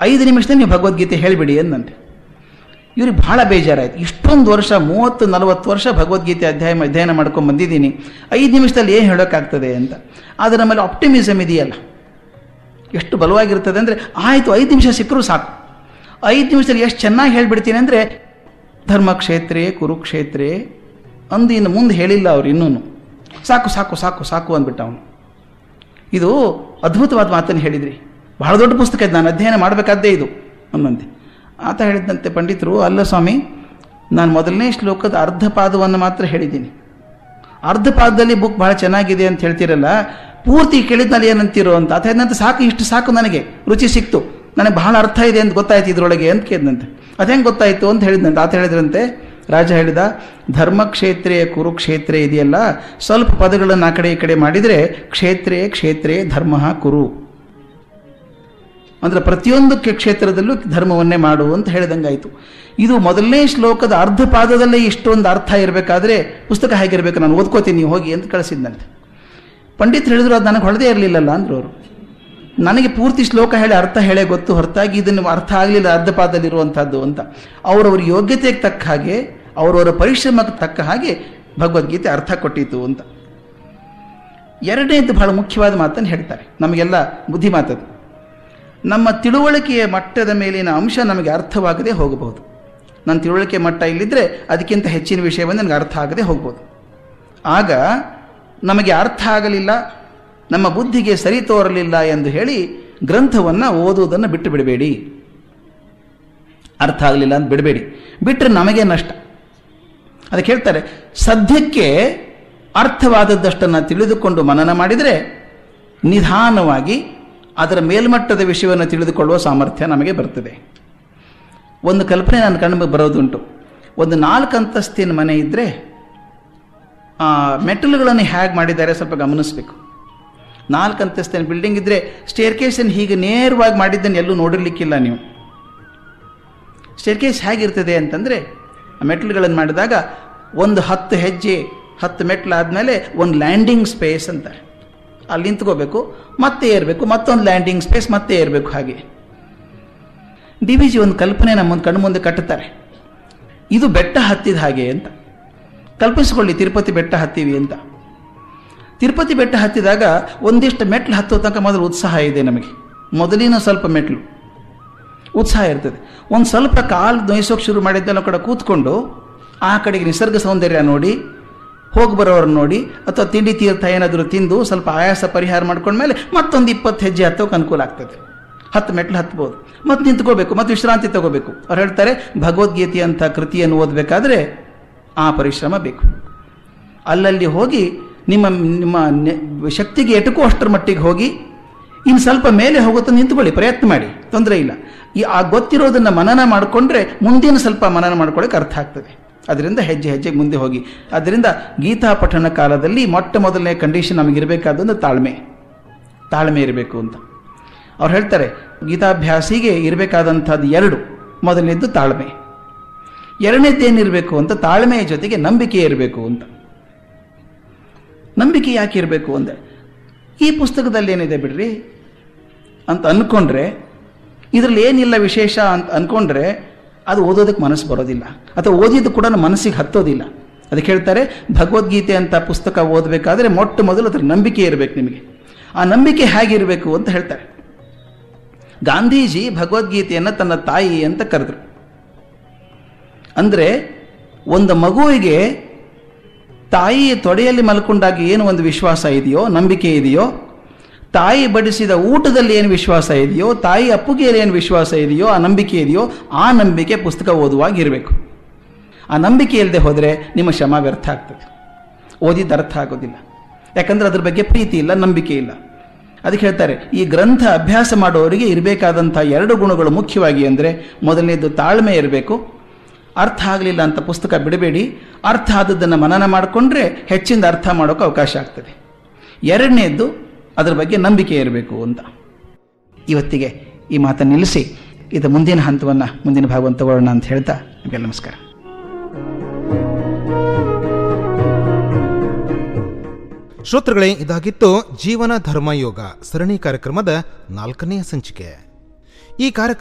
ಐದು ನಿಮಿಷದಲ್ಲಿ ನೀವು ಭಗವದ್ಗೀತೆ ಹೇಳಿಬಿಡಿ ಅಂದಂತೆ ಇವ್ರಿಗೆ ಬಹಳ ಬೇಜಾರಾಯ್ತು ಇಷ್ಟೊಂದು ವರ್ಷ ಮೂವತ್ತು ನಲವತ್ತು ವರ್ಷ ಭಗವದ್ಗೀತೆ ಅಧ್ಯಾಯ ಅಧ್ಯಯನ ಮಾಡ್ಕೊಂಡು ಬಂದಿದ್ದೀನಿ ಐದು ನಿಮಿಷದಲ್ಲಿ ಏನು ಹೇಳೋಕ್ಕಾಗ್ತದೆ ಅಂತ ಆದರೆ ನಮ್ಮಲ್ಲಿ ಆಪ್ಟಿಮಿಸಮ್ ಇದೆಯಲ್ಲ ಎಷ್ಟು ಬಲವಾಗಿರ್ತದೆ ಅಂದರೆ ಆಯಿತು ಐದು ನಿಮಿಷ ಸಿಕ್ಕರೂ ಸಾಕು ಐದು ನಿಮಿಷದಲ್ಲಿ ಎಷ್ಟು ಚೆನ್ನಾಗಿ ಹೇಳಿಬಿಡ್ತೀನಿ ಅಂದರೆ ಧರ್ಮಕ್ಷೇತ್ರೇ ಕುರುಕ್ಷೇತ್ರೇ ಅಂದು ಇನ್ನು ಮುಂದೆ ಹೇಳಿಲ್ಲ ಅವ್ರು ಇನ್ನೂ ಸಾಕು ಸಾಕು ಸಾಕು ಸಾಕು ಅಂದ್ಬಿಟ್ಟ ಅವನು ಇದು ಅದ್ಭುತವಾದ ಮಾತನ್ನು ಹೇಳಿದ್ರಿ ಬಹಳ ದೊಡ್ಡ ಪುಸ್ತಕ ಇದು ನಾನು ಅಧ್ಯಯನ ಮಾಡಬೇಕಾದ್ದೇ ಇದು ಅನ್ನಂತೆ ಆತ ಹೇಳಿದಂತೆ ಪಂಡಿತರು ಅಲ್ಲ ಸ್ವಾಮಿ ನಾನು ಮೊದಲನೇ ಶ್ಲೋಕದ ಅರ್ಧ ಪಾದವನ್ನು ಮಾತ್ರ ಹೇಳಿದ್ದೀನಿ ಅರ್ಧ ಪಾದದಲ್ಲಿ ಬುಕ್ ಬಹಳ ಚೆನ್ನಾಗಿದೆ ಅಂತ ಹೇಳ್ತೀರಲ್ಲ ಪೂರ್ತಿ ಕೇಳಿದ್ನಲ್ಲಿ ಏನಂತೀರೋ ಅಂತ ಆತ ಹೇಳಿದಂತೆ ಸಾಕು ಇಷ್ಟು ಸಾಕು ನನಗೆ ರುಚಿ ಸಿಕ್ತು ನನಗೆ ಬಹಳ ಅರ್ಥ ಇದೆ ಅಂತ ಗೊತ್ತಾಯ್ತು ಇದರೊಳಗೆ ಅಂತ ಕೇಳಿದಂತೆ ಅದೇಂಗೆ ಗೊತ್ತಾಯ್ತು ಅಂತ ಹೇಳಿದಂತೆ ಆತ ಹೇಳಿದ್ರಂತೆ ರಾಜ ಹೇಳಿದ ಧರ್ಮಕ್ಷೇತ್ರೇ ಕುರುಕ್ಷೇತ್ರ ಇದೆಯಲ್ಲ ಸ್ವಲ್ಪ ಪದಗಳನ್ನು ಆ ಕಡೆ ಈ ಕಡೆ ಮಾಡಿದರೆ ಕ್ಷೇತ್ರೇ ಕ್ಷೇತ್ರೇ ಧರ್ಮ ಕುರು ಅಂದರೆ ಪ್ರತಿಯೊಂದು ಕೆ- ಕ್ಷೇತ್ರದಲ್ಲೂ ಧರ್ಮವನ್ನೇ ಮಾಡು ಅಂತ ಹೇಳಿದಂಗಾಯಿತು ಇದು ಮೊದಲನೇ ಶ್ಲೋಕದ ಅರ್ಧ ಪಾದದಲ್ಲೇ ಇಷ್ಟೊಂದು ಅರ್ಥ ಇರಬೇಕಾದ್ರೆ ಪುಸ್ತಕ ಹೇಗಿರಬೇಕು ನಾನು ಓದ್ಕೋತೀನಿ ನೀವು ಹೋಗಿ ಅಂತ ಕಳಿಸಿದ್ದಂತೆ ಪಂಡಿತ್ ಹೇಳಿದ್ರು ಅದು ನನಗೆ ಹೊಳದೇ ಇರಲಿಲ್ಲಲ್ಲ ಅಂದ್ರು ಅವರು ನನಗೆ ಪೂರ್ತಿ ಶ್ಲೋಕ ಹೇಳಿ ಅರ್ಥ ಹೇಳೇ ಗೊತ್ತು ಹೊರತಾಗಿ ಇದನ್ನು ಅರ್ಥ ಆಗಲಿಲ್ಲ ಅರ್ಧ ಪಾದದಲ್ಲಿರುವಂಥದ್ದು ಅಂತ ಅವರವರ ಯೋಗ್ಯತೆಗೆ ತಕ್ಕ ಹಾಗೆ ಅವರವರ ಪರಿಶ್ರಮಕ್ಕೆ ತಕ್ಕ ಹಾಗೆ ಭಗವದ್ಗೀತೆ ಅರ್ಥ ಕೊಟ್ಟಿತು ಅಂತ ಎರಡನೇದು ಬಹಳ ಮುಖ್ಯವಾದ ಮಾತನ್ನು ಹೇಳ್ತಾರೆ ನಮಗೆಲ್ಲ ಬುದ್ಧಿ ಮಾತದು ನಮ್ಮ ತಿಳುವಳಿಕೆಯ ಮಟ್ಟದ ಮೇಲಿನ ಅಂಶ ನಮಗೆ ಅರ್ಥವಾಗದೆ ಹೋಗಬಹುದು ನನ್ನ ತಿಳುವಳಿಕೆ ಮಟ್ಟ ಇಲ್ಲಿದ್ದರೆ ಅದಕ್ಕಿಂತ ಹೆಚ್ಚಿನ ವಿಷಯವನ್ನು ನನಗೆ ಅರ್ಥ ಆಗದೆ ಹೋಗ್ಬೋದು ಆಗ ನಮಗೆ ಅರ್ಥ ಆಗಲಿಲ್ಲ ನಮ್ಮ ಬುದ್ಧಿಗೆ ಸರಿ ತೋರಲಿಲ್ಲ ಎಂದು ಹೇಳಿ ಗ್ರಂಥವನ್ನು ಓದುವುದನ್ನು ಬಿಟ್ಟು ಬಿಡಬೇಡಿ ಅರ್ಥ ಆಗಲಿಲ್ಲ ಅಂತ ಬಿಡಬೇಡಿ ಬಿಟ್ಟರೆ ನಮಗೆ ನಷ್ಟ ಅದಕ್ಕೆ ಹೇಳ್ತಾರೆ ಸದ್ಯಕ್ಕೆ ಅರ್ಥವಾದದ್ದಷ್ಟನ್ನು ತಿಳಿದುಕೊಂಡು ಮನನ ಮಾಡಿದರೆ ನಿಧಾನವಾಗಿ ಅದರ ಮೇಲ್ಮಟ್ಟದ ವಿಷಯವನ್ನು ತಿಳಿದುಕೊಳ್ಳುವ ಸಾಮರ್ಥ್ಯ ನಮಗೆ ಬರ್ತದೆ ಒಂದು ಕಲ್ಪನೆ ನನ್ನ ಕಣ್ಣು ಬರೋದುಂಟು ಒಂದು ನಾಲ್ಕು ಅಂತಸ್ತಿನ ಮನೆ ಇದ್ದರೆ ಆ ಮೆಟಲ್ಗಳನ್ನು ಹೇಗೆ ಮಾಡಿದ್ದಾರೆ ಸ್ವಲ್ಪ ಗಮನಿಸಬೇಕು ನಾಲ್ಕು ಅಂತಸ್ತಿನ ಬಿಲ್ಡಿಂಗ್ ಇದ್ದರೆ ಸ್ಟೇರ್ ಕೇಸನ್ನು ಹೀಗೆ ನೇರವಾಗಿ ಮಾಡಿದ್ದನ್ನು ಎಲ್ಲೂ ನೋಡಿರ್ಲಿಕ್ಕಿಲ್ಲ ನೀವು ಸ್ಟೇರ್ ಕೇಸ್ ಹೇಗಿರ್ತದೆ ಅಂತಂದರೆ ಆ ಮೆಟ್ಲುಗಳನ್ನು ಮಾಡಿದಾಗ ಒಂದು ಹತ್ತು ಹೆಜ್ಜೆ ಹತ್ತು ಮೆಟ್ಲಾದಮೇಲೆ ಒಂದು ಲ್ಯಾಂಡಿಂಗ್ ಸ್ಪೇಸ್ ಅಂತಾರೆ ಅಲ್ಲಿ ನಿಂತ್ಕೋಬೇಕು ಮತ್ತೆ ಏರಬೇಕು ಮತ್ತೊಂದು ಲ್ಯಾಂಡಿಂಗ್ ಸ್ಪೇಸ್ ಮತ್ತೆ ಏರಬೇಕು ಹಾಗೆ ಡಿ ವಿ ಜಿ ಒಂದು ಕಲ್ಪನೆ ನಮ್ಮ ಕಣ್ಣು ಮುಂದೆ ಕಟ್ಟುತ್ತಾರೆ ಇದು ಬೆಟ್ಟ ಹತ್ತಿದ ಹಾಗೆ ಅಂತ ಕಲ್ಪಿಸಿಕೊಳ್ಳಿ ತಿರುಪತಿ ಬೆಟ್ಟ ಹತ್ತೀವಿ ಅಂತ ತಿರುಪತಿ ಬೆಟ್ಟ ಹತ್ತಿದಾಗ ಒಂದಿಷ್ಟು ಮೆಟ್ಲು ಹತ್ತೋ ತನಕ ಮೊದಲು ಉತ್ಸಾಹ ಇದೆ ನಮಗೆ ಮೊದಲಿನ ಸ್ವಲ್ಪ ಮೆಟ್ಲು ಉತ್ಸಾಹ ಇರ್ತದೆ ಒಂದು ಸ್ವಲ್ಪ ಕಾಲು ನೋಯಿಸೋಕೆ ಶುರು ಮಾಡಿದ್ದೆಲ್ಲ ಕಡೆ ಕೂತ್ಕೊಂಡು ಆ ಕಡೆಗೆ ನಿಸರ್ಗ ಸೌಂದರ್ಯ ನೋಡಿ ಹೋಗಿ ಬರೋರನ್ನ ನೋಡಿ ಅಥವಾ ತಿಂಡಿ ತೀರ್ಥ ಏನಾದರೂ ತಿಂದು ಸ್ವಲ್ಪ ಆಯಾಸ ಪರಿಹಾರ ಮಾಡ್ಕೊಂಡ್ಮೇಲೆ ಮತ್ತೊಂದು ಇಪ್ಪತ್ತು ಹೆಜ್ಜೆ ಹತ್ತೋಕೆ ಅನುಕೂಲ ಆಗ್ತದೆ ಹತ್ತು ಮೆಟ್ಲು ಹತ್ಬೋದು ಮತ್ತೆ ನಿಂತ್ಕೋಬೇಕು ಮತ್ತು ವಿಶ್ರಾಂತಿ ತಗೋಬೇಕು ಅವ್ರು ಹೇಳ್ತಾರೆ ಭಗವದ್ಗೀತೆ ಅಂತ ಕೃತಿಯನ್ನು ಓದಬೇಕಾದ್ರೆ ಆ ಪರಿಶ್ರಮ ಬೇಕು ಅಲ್ಲಲ್ಲಿ ಹೋಗಿ ನಿಮ್ಮ ನಿಮ್ಮ ನೆ- ಶಕ್ತಿಗೆ ಎಟುಕೋ ಅಷ್ಟರ ಮಟ್ಟಿಗೆ ಹೋಗಿ ಇನ್ನು ಸ್ವಲ್ಪ ಮೇಲೆ ಹೋಗುತ್ತೆ ನಿಂತ್ಕೊಳ್ಳಿ ಪ್ರಯತ್ನ ಮಾಡಿ ತೊಂದರೆ ಇಲ್ಲ ಈ ಆ ಗೊತ್ತಿರೋದನ್ನು ಮನನ ಮಾಡಿಕೊಂಡ್ರೆ ಮುಂದಿನ ಸ್ವಲ್ಪ ಮನನ ಮಾಡ್ಕೊಳ್ಳೋಕೆ ಅರ್ಥ ಆಗ್ತದೆ ಅದರಿಂದ ಹೆಜ್ಜೆ ಹೆಜ್ಜೆಗೆ ಮುಂದೆ ಹೋಗಿ ಅದರಿಂದ ಗೀತಾ ಪಠಣ ಕಾಲದಲ್ಲಿ ಮೊಟ್ಟ ಮೊದಲನೇ ಕಂಡೀಷನ್ ನಮಗಿರಬೇಕಾದೊಂದು ತಾಳ್ಮೆ ತಾಳ್ಮೆ ಇರಬೇಕು ಅಂತ ಅವ್ರು ಹೇಳ್ತಾರೆ ಗೀತಾಭ್ಯಾಸಿಗೆ ಇರಬೇಕಾದಂಥದ್ದು ಎರಡು ಮೊದಲನೇದ್ದು ತಾಳ್ಮೆ ಎರಡನೇದ್ದೇನಿರಬೇಕು ಅಂತ ತಾಳ್ಮೆಯ ಜೊತೆಗೆ ನಂಬಿಕೆ ಇರಬೇಕು ಅಂತ ನಂಬಿಕೆ ಯಾಕೆ ಇರಬೇಕು ಅಂದರೆ ಈ ಪುಸ್ತಕದಲ್ಲಿ ಏನಿದೆ ಬಿಡ್ರಿ ಅಂತ ಅಂದ್ಕೊಂಡ್ರೆ ಇದರಲ್ಲಿ ಏನಿಲ್ಲ ವಿಶೇಷ ಅಂತ ಅಂದ್ಕೊಂಡ್ರೆ ಅದು ಓದೋದಕ್ಕೆ ಮನಸ್ಸು ಬರೋದಿಲ್ಲ ಅಥವಾ ಓದಿದ್ದು ಕೂಡ ಮನಸ್ಸಿಗೆ ಹತ್ತೋದಿಲ್ಲ ಅದಕ್ಕೆ ಹೇಳ್ತಾರೆ ಭಗವದ್ಗೀತೆ ಅಂತ ಪುಸ್ತಕ ಓದಬೇಕಾದ್ರೆ ಮೊಟ್ಟ ಮೊದಲು ಅದರ ನಂಬಿಕೆ ಇರಬೇಕು ನಿಮಗೆ ಆ ನಂಬಿಕೆ ಹೇಗಿರಬೇಕು ಅಂತ ಹೇಳ್ತಾರೆ ಗಾಂಧೀಜಿ ಭಗವದ್ಗೀತೆಯನ್ನು ತನ್ನ ತಾಯಿ ಅಂತ ಕರೆದ್ರು ಅಂದರೆ ಒಂದು ಮಗುವಿಗೆ ತಾಯಿಯ ತೊಡೆಯಲ್ಲಿ ಮಲ್ಕೊಂಡಾಗ ಏನು ಒಂದು ವಿಶ್ವಾಸ ಇದೆಯೋ ನಂಬಿಕೆ ಇದೆಯೋ ತಾಯಿ ಬಡಿಸಿದ ಊಟದಲ್ಲಿ ಏನು ವಿಶ್ವಾಸ ಇದೆಯೋ ತಾಯಿ ಅಪ್ಪುಗೆಯಲ್ಲಿ ಏನು ವಿಶ್ವಾಸ ಇದೆಯೋ ಆ ನಂಬಿಕೆ ಇದೆಯೋ ಆ ನಂಬಿಕೆ ಪುಸ್ತಕ ಓದುವಾಗ ಇರಬೇಕು ಆ ನಂಬಿಕೆ ಇಲ್ಲದೆ ಹೋದರೆ ನಿಮ್ಮ ಶ್ರಮ ವ್ಯರ್ಥ ಆಗ್ತದೆ ಓದಿದ್ದು ಅರ್ಥ ಆಗೋದಿಲ್ಲ ಯಾಕಂದ್ರೆ ಅದ್ರ ಬಗ್ಗೆ ಪ್ರೀತಿ ಇಲ್ಲ ನಂಬಿಕೆ ಇಲ್ಲ ಅದಕ್ಕೆ ಹೇಳ್ತಾರೆ ಈ ಗ್ರಂಥ ಅಭ್ಯಾಸ ಮಾಡುವವರಿಗೆ ಇರಬೇಕಾದಂಥ ಎರಡು ಗುಣಗಳು ಮುಖ್ಯವಾಗಿ ಅಂದರೆ ಮೊದಲನೇದು ತಾಳ್ಮೆ ಇರಬೇಕು ಅರ್ಥ ಆಗಲಿಲ್ಲ ಅಂತ ಪುಸ್ತಕ ಬಿಡಬೇಡಿ ಅರ್ಥ ಆದದ್ದನ್ನು ಮನನ ಮಾಡಿಕೊಂಡ್ರೆ ಹೆಚ್ಚಿಂದ ಅರ್ಥ ಮಾಡೋಕೆ ಅವಕಾಶ ಆಗ್ತದೆ ಎರಡನೇದ್ದು ಅದರ ಬಗ್ಗೆ ನಂಬಿಕೆ ಇರಬೇಕು ಅಂತ ಇವತ್ತಿಗೆ ಈ ಮಾತನ್ನು ನಿಲ್ಲಿಸಿ ಇದು ಮುಂದಿನ ಹಂತವನ್ನು ಮುಂದಿನ ಭಾಗವನ್ನು ತಗೊಳ್ಳೋಣ ಅಂತ ಹೇಳ್ತಾ ನಿಮಗೆಲ್ಲ ನಮಸ್ಕಾರ ಶ್ರೋತೃಗಳೇ ಇದಾಗಿತ್ತು ಜೀವನ ಧರ್ಮ ಯೋಗ ಸರಣಿ ಕಾರ್ಯಕ್ರಮದ ನಾಲ್ಕನೆಯ ಸಂಚಿಕೆ ಈ ಕಾರ್ಯಕ್ರಮ